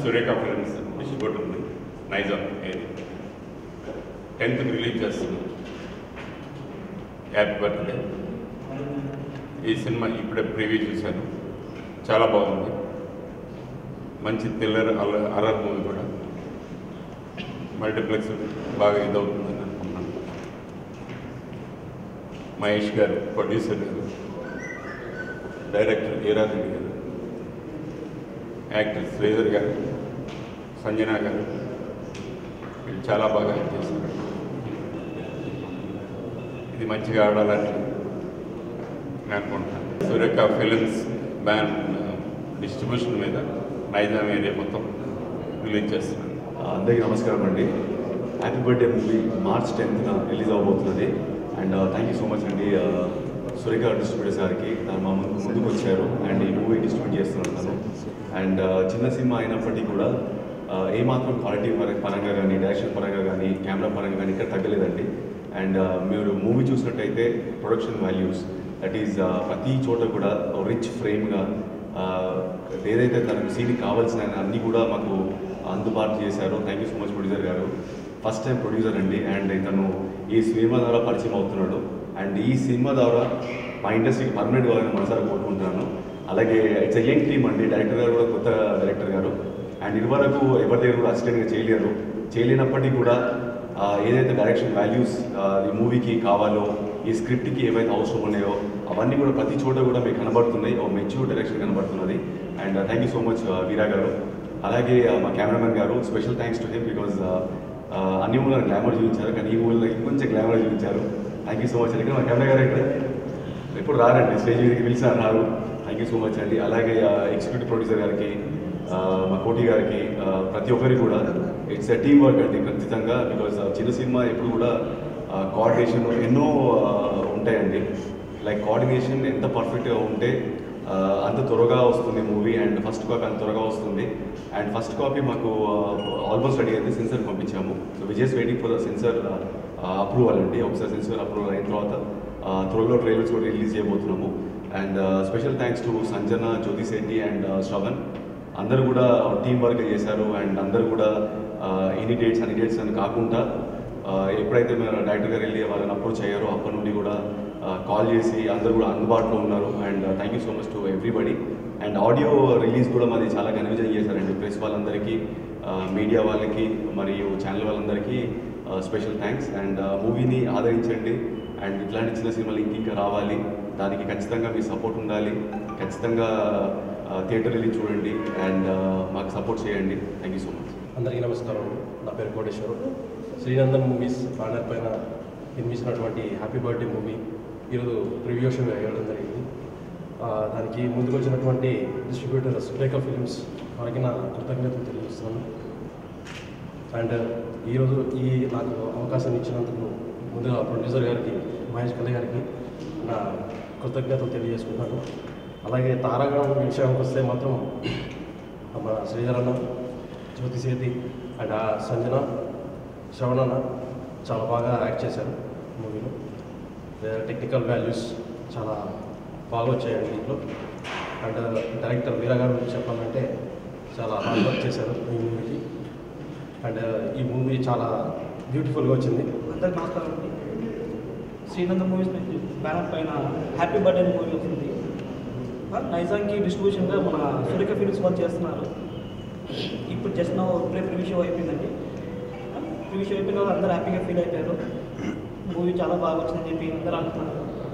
Surekha films distributor ఉంది నైజాం ఏది టెన్త్కి రిలీజ్ చేస్తున్నాం హ్యాపీ బర్త్డే ఈ సినిమా ఇప్పుడే ప్రివ్యూ చూశాను చాలా బాగుంది మంచి థ్రిల్లర్ అలర్ మూవీ కూడా మల్టీప్లెక్స్ బాగా ఇదవుతుందని అనుకుంటున్నాను మహేష్ గారు ప్రొడ్యూసర్ గారు డైరెక్టర్ హీరారెడ్డి గారు యాక్టర్ శ్రీధర్ గారు సంజన గారు వీళ్ళు చాలా బాగా చేశారు ఇది మంచిగా ఆడాలని నేను అనుకుంటున్నాను సురేఖ ఫిలిమ్స్ బ్యాన్ డిస్ట్రిబ్యూషన్ మీద నైజాం ఏరియా మొత్తం రిలీజ్ చేస్తున్నాను అందరికీ నమస్కారం అండి హ్యాపీ బర్త్డే మూవీ మార్చ్ టెన్త్న రిలీజ్ అవబోతున్నది and thank you so much అండి uh, సురేఖ డిస్ట్రిబ్యూటర్స్ గారికి తను మా ముందు ముందుకు వచ్చారు అండ్ ఈ మూవీ డిస్ట్రిబ్యూట్ చేస్తున్నాను తను అండ్ చిన్న సినిమా అయినప్పటికీ కూడా uh, ఏమాత్రం క్వాలిటీ పరంగా కానీ డైరెక్షన్ పరంగా కానీ కెమెరా పరంగా కానీ ఇక్కడ తగ్గలేదండి అండ్ మీరు మూవీ చూసినట్టయితే ప్రొడక్షన్ వాల్యూస్ దట్ ఈస్ ప్రతి చోట కూడా రిచ్ ఫ్రేమ్గా ఏదైతే తనకు సీన్కి కావాల్సిన అన్నీ కూడా మాకు అందుబాటు చేశారు thank you so much producer గారు ఫస్ట్ టైం ప్రొడ్యూసర్ అండి అండ్ ఇతను ఈ సినిమా ద్వారా పరిచయం అవుతున్నాడు అండ్ ఈ సినిమా ద్వారా మా ఇండస్ట్రీకి పర్మనెంట్ కావాలని మనసారి కోరుకుంటున్నాను అలాగే ఇట్స్ యంగ్ టీమ్ అండి డైరెక్టర్ గారు కూడా కొత్త డైరెక్టర్ గారు అండ్ ఇదివరకు ఎవరి దగ్గర కూడా అసిస్టెంట్గా చేయలేరు చేయలేనప్పటికీ కూడా ఆ, ఏదైతే డైరెక్షన్ వాల్యూస్ ఈ మూవీకి కావాలో ఈ స్క్రిప్ట్కి ఏవైతే అవసరం ఉన్నాయో అవన్నీ కూడా ప్రతి చోట కూడా మీకు కనబడుతున్నాయి ఒక మెచ్యూర్ డైరెక్షన్ కనబడుతున్నది and thank you so much Veera గారు అలాగే ఆ, మా కెమెరామెన్ గారు special thanks to him because అన్ని మూలలో గ్లామర్ చూపించారు కానీ ఈ మూవీలో ఇంకొంచెం గ్లామర్ చూపించారు థ్యాంక్ యూ సో మచ్ అండి మా కెమెరా గారు ఇక్కడ ఎప్పుడు రారండి స్టేజ్ మీదకి పిలిచారు రారు థ్యాంక్ యూ సో మచ్ అండి అలాగే ఎగ్జిక్యూటివ్ ప్రొడ్యూసర్ గారికి ఆ, మా కోటి గారికి ఆ, ప్రతి ఒక్కరికి కూడా ఇట్స్ ఎ టీమ్ వర్క్ అండి ఖచ్చితంగా బికాజ్ చిన్న సినిమా ఎప్పుడు కూడా కోఆర్డినేషన్ ఎన్నో ఆ, ఉంటాయండి లైక్ కోఆర్డినేషన్ ఎంత పర్ఫెక్ట్గా ఉంటే ఆ, అంత త్వరగా వస్తుంది మూవీ అండ్ ఫస్ట్ కాపీ అంత త్వరగా వస్తుంది అండ్ ఫస్ట్ కాపీ మాకు ఆల్మోస్ట్ రెడీ అయితే సెన్సర్ పంపించాము సో విజయస్ waiting for the censor approval అండి ఒకసారి సెన్సర్ అప్రూవల్ అయిన తర్వాత ఆ, త్వరలో ట్రైలర్స్ కూడా రిలీజ్ చేయబోతున్నాము and special thanks to Sanjana Jyothi Shetty and Sravan అందరూ కూడా టీం వర్క్ చేశారు అండ్ అందరూ కూడా ఎనీ డేట్స్ అన్ని డేట్స్ అని కాకుండా ఆ, ఎప్పుడైతే మేము డైరెక్టర్ గారు వెళ్ళి వాళ్ళని అప్రోచ్ అయ్యారో అప్పటి నుండి కూడా కాల్ చేసి అందరూ కూడా అందుబాటులో ఉన్నారు and thank you so much to everybody and audio release కూడా మాది చాలా కన్విజన్ చేశారండి ప్రెస్ వాళ్ళందరికీ మీడియా వాళ్ళకి మరియు ఛానల్ వాళ్ళందరికీ స్పెషల్ థ్యాంక్స్ అండ్ మూవీని ఆదరించండి అండ్ ఇట్లాంటి చిన్న సినిమాలు ఇంక ఇంకా రావాలి దానికి ఖచ్చితంగా మీ సపోర్ట్ ఉండాలి ఖచ్చితంగా థియేటర్ వెళ్ళి చూడండి అండ్ మాకు సపోర్ట్ చేయండి థ్యాంక్ యూ సో మచ్ అందరికీ నమస్కారం నా పేరు కోటేశ్వరు శ్రీనందన్ మూవీస్ బ్యానర్ పైన నిర్మించినటువంటి హ్యాపీ బర్త్డే మూవీ ఈరోజు ప్రివ్యూ షో వేయడం జరిగింది ఆ, దానికి ముందుకు వచ్చినటువంటి డిస్ట్రిబ్యూటర్ సురేఖ ఫిలిమ్స్ వారికి నా కృతజ్ఞతలు తెలియజేస్తున్నాను అండ్ ఈరోజు ఈ నాకు అవకాశం ఇచ్చినందుకు ముందుగా ప్రొడ్యూసర్ గారికి మహేష్ కళ్యాణ్ గారికి నా కృతజ్ఞతలు తెలియజేసుకుంటాను అలాగే తారాగణం విషయానికి వస్తే మాత్రం మన శ్రీధరన్న జ్యోతి సేతి అండ్ ఆ సంజన శ్రవణన్న చాలా బాగా యాక్ట్ చేశారు మూవీలో టెక్నికల్ వాల్యూస్ చాలా బాగా వచ్చాయండి దీంట్లో అండ్ డైరెక్టర్ వీరా గారి గురించి చెప్పాలంటే చాలా హార్డ్ వర్క్ చేశారు ఈ మూవీకి అండ్ ఈ మూవీ చాలా బ్యూటిఫుల్గా వచ్చింది అందరికి నమస్కారం అండి శ్రీనంద మూవీస్ నుంచి బ్యానర్ పైన హ్యాపీ బర్త్డే మూవీ వస్తుంది ఆ, నైజాంకి డిస్ట్రిబ్యూషన్గా మన సురేఖ ఫిలిమ్స్ వాళ్ళు చేస్తున్నారు ఇప్పుడు జస్ట్ నా ఇప్పుడే ప్రివ్యూ షో అయిపోయిందండి ప్రివ్యూ షో అయిపోయిన వాళ్ళు అందరూ హ్యాపీగా ఫీల్ అయిపోయారు మూవీ చాలా బాగా వచ్చిందని చెప్పి అందరూ అంటున్నారు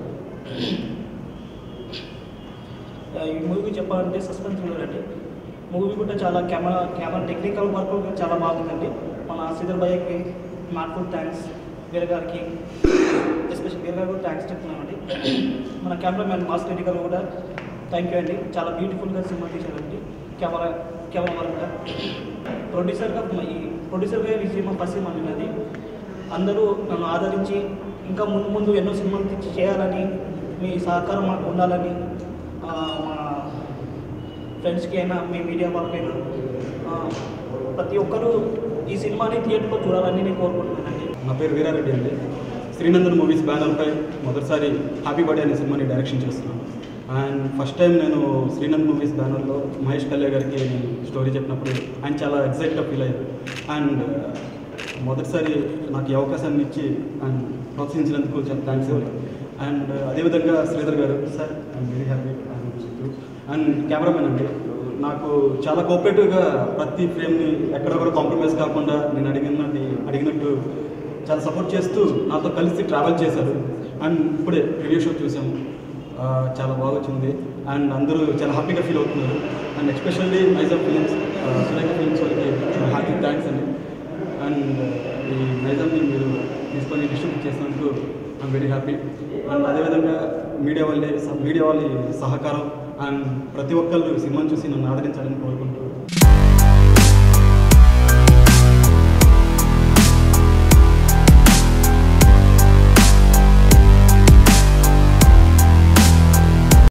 ఆ, ఈ మూవీ చెప్పాలంటే సస్పెన్స్ అండి మూవీ కూడా చాలా కెమెరా కెమెరా టెక్నికల్ వర్క్ కూడా చాలా బాగుందండి మన శ్రీధర్ భయ్యకి నాట్ ఫుల్ థ్యాంక్స్ వీర గారికి ఎస్పెషల్ వీర గారికి కూడా థ్యాంక్స్ చెప్తున్నామండి మన కెమెరామ్యాన్ మాస్ రెడ్డి గారు కూడా థ్యాంక్ యూ అండి చాలా బ్యూటిఫుల్గా సినిమా తీశారండి కెమెరా కెమెరా వర్క్గా ప్రొడ్యూసర్గా ఈ ప్రొడ్యూసర్గా ఈ సినిమా ఫస్ట్ సినిమా అండి నాది అందరూ నన్ను ఆదరించి ఇంకా ముందు ముందు ఎన్నో సినిమాలు తెచ్చి చేయాలని మీ సహకారం మాకు ఉండాలని ఆ, మా ఫ్రెండ్స్కి అయినా మీ మీడియా వాళ్ళకైనా ఆ, ప్రతి ఒక్కరూ ఈ సినిమాని థియేటర్లో చూడాలని నేను కోరుకుంటున్నానండి నా పేరు వీరారెడ్డి అండి శ్రీనందన్ మూవీస్ బ్యానర్పై మొదటిసారి హ్యాపీ బర్త్డే అనే సినిమాని డైరెక్షన్ చేస్తున్నాను అండ్ ఫస్ట్ టైం నేను శ్రీనంద్ మూవీస్ బ్యానర్లో మహేష్ కళ్యాణ్ గారికి నేను స్టోరీ చెప్పినప్పుడు ఆయన చాలా ఎక్సైట్గా ఫీల్ అయ్యారు అండ్ మొదటిసారి నాకు ఈ అవకాశాన్ని ఇచ్చి అండ్ ప్రోత్సహించినందుకు చాలా థ్యాంక్స్ అండ్ అదేవిధంగా శ్రీధర్ గారు sir I'm very happy and cameraman అండి నాకు చాలా కోఆపరేటివ్గా ప్రతి ఫ్రేమ్ని ఎక్కడ కూడా కాంప్రమైజ్ కాకుండా నేను అడిగినది అడిగినట్టు చాలా సపోర్ట్ చేస్తూ నాతో కలిసి ట్రావెల్ చేశారు అండ్ ఇప్పుడే రివ్యూ షో చూసాము ఆ, చాలా బాగా వచ్చింది అండ్ అందరూ చాలా హ్యాపీగా ఫీల్ అవుతున్నారు and especially Nizam films Surekha films వాళ్ళకి హార్టీ థ్యాంక్స్ అండి అండ్ ఈ నైజాంని మీరు తీసుకొని డిస్ట్రిబ్యూట్ చేసినందుకు ఐమ్ వెరీ హ్యాపీ అండ్ అదేవిధంగా మీడియా వాళ్ళే మీడియా వాళ్ళ సహకారం అండ్ ప్రతి ఒక్కళ్ళు సినిమాని చూసి నన్ను ఆదరించాలని కోరుకుంటూ